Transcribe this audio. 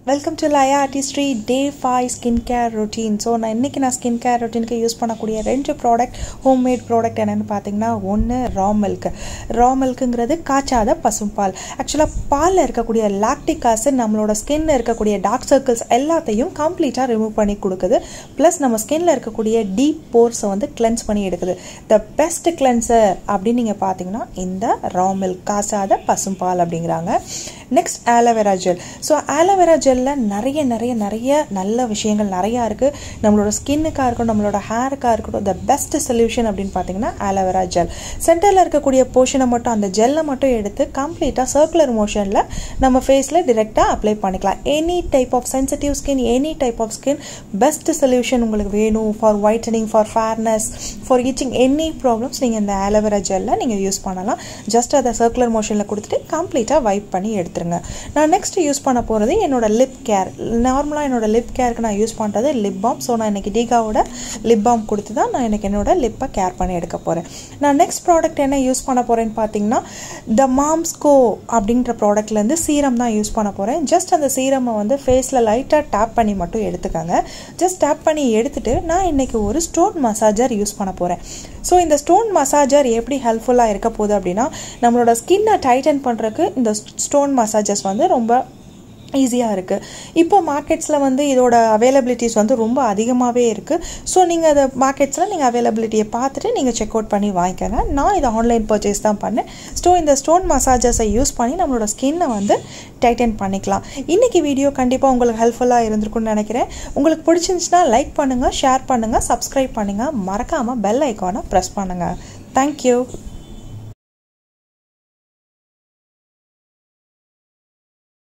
welcome to Laya artistry day five skin care routine so நான் இன்றைக்கி நான் ஸ்கின் கேர் ரொட்டீனுக்கு யூஸ் பண்ணக்கூடிய ரெண்டு ப்ராடக்ட் ஹோம்மேட் ப்ராடக்ட் என்னென்னு பார்த்தீங்கன்னா ஒன்று ரா மில்க் ரா மில்க்குங்கிறது காய்ச்சாத பசும்பால் ஆக்சுவலாக பாலில் இருக்கக்கூடிய லாக்டிக் ஆசிட் நம்மளோட ஸ்கின்ல இருக்கக்கூடிய டார்க் சர்க்கிள்ஸ் எல்லாத்தையும் கம்ப்ளீட்டாக ரிமூவ் பண்ணி கொடுக்குது ப்ளஸ் நம்ம ஸ்கின்ல இருக்கக்கூடிய டீப் போர்ஸை வந்து கிளென்ஸ் பண்ணி எடுக்குது த பெஸ்ட் கிளென்சர் அப்படின்னு நீங்கள் பார்த்தீங்கன்னா இந்த ரா மில்க் காய்ச்சாத பசும்பால் அப்படிங்கிறாங்க next aloe vera gel so aloe vera ஜெல்லில் நிறைய நிறைய நிறைய நல்ல விஷயங்கள் நிறையா இருக்குது நம்மளோட ஸ்கின்னுக்காக இருக்கட்டும் நம்மளோட ஹேருக்காக இருக்கட்டும் த பெஸ்ட் சொல்யூஷன் அப்படின்னு பார்த்தீங்கன்னா ஆலோவேரா ஜெல் சென்டரில் இருக்கக்கூடிய போர்ஷனை மட்டும் அந்த ஜெல்லை மட்டும் எடுத்து கம்ப்ளீட்டாக சர்க்குலர் மோஷனில் நம்ம ஃபேஸில் டிரெக்டாக அப்ளை பண்ணிக்கலாம் any type of sensitive skin any type of skin best solution உங்களுக்கு வேணும் for whitening for fairness for itching any problems நீங்கள் இந்த ஆலோவேரா ஜெல்லை நீங்கள் யூஸ் பண்ணலாம் ஜஸ்ட் அதை சர்க்குலர் மோஷனில் கொடுத்துட்டு கம்ப்ளீட்டாக வைப் பண்ணி எடுத்துருங்க நான் நெக்ஸ்ட் யூஸ் பண்ண போகிறது என்னோட லிப் கேர் நார்மலாக என்னோட லிப் கேருக்கு நான் யூஸ் பண்ணுறது லிப் பாம் ஸோ நான் இன்றைக்கி டீகாவோட லிப் பாம் கொடுத்து தான் நான் எனக்கு என்னோட லிப்பை கேர் பண்ணி எடுக்க போகிறேன் நான் நெக்ஸ்ட் ப்ராடக்ட் என்ன யூஸ் பண்ண போகிறேன்னு பார்த்தீங்கன்னா த மாம்ஸ்கோ அப்படின்ற ப்ராடக்ட்லேருந்து சீரம் தான் யூஸ் பண்ண போகிறேன் ஜஸ்ட் அந்த சீரமை வந்து ஃபேஸில் லைட்டாக டேப் பண்ணி மட்டும் எடுத்துக்கோங்க ஜஸ்ட் டேப் பண்ணி எடுத்துட்டு நான் இன்றைக்கி ஒரு ஸ்டோன் மசாஜர் யூஸ் பண்ண போகிறேன் ஸோ இந்த ஸ்டோன் மசாஜர் எப்படி ஹெல்ப்ஃபுல்லாக இருக்க போகுது அப்படின்னா நம்மளோட ஸ்கின்னை டைட்டன் பண்ணுறதுக்கு இந்த ஸ்டோன் மசாஜர்ஸ் வந்து ரொம்ப ஈஸியாக இருக்குது இப்போ மார்க்கெட்ஸில் வந்து இதோட அவைலபிலிட்டிஸ் வந்து ரொம்ப அதிகமாகவே இருக்குது ஸோ நீங்கள் அதை மார்க்கெட்ஸில் நீங்கள் அவைலபிலிட்டியை பார்த்துட்டு நீங்கள் செக் அவுட் பண்ணி வாங்கிக்கோங்க நான் இதை ஆன்லைன் பர்ச்சேஸ் தான் பண்ணேன் ஸோ இந்த ஸ்டோன் மசாஜர்ஸை யூஸ் பண்ணி நம்மளோட ஸ்கின்னை வந்து டைட்டன் பண்ணிக்கலாம் இன்றைக்கி வீடியோ கண்டிப்பாக உங்களுக்கு ஹெல்ப்ஃபுல்லாக இருந்திருக்குன்னு நினைக்கிறேன் உங்களுக்கு பிடிச்சிருந்துச்சுன்னா லைக் பண்ணுங்கள் ஷேர் பண்ணுங்கள் சப்ஸ்கிரைப் பண்ணுங்கள் மறக்காமல் பெல் ஐக்கானை ப்ரெஸ் பண்ணுங்கள் தேங்க்யூ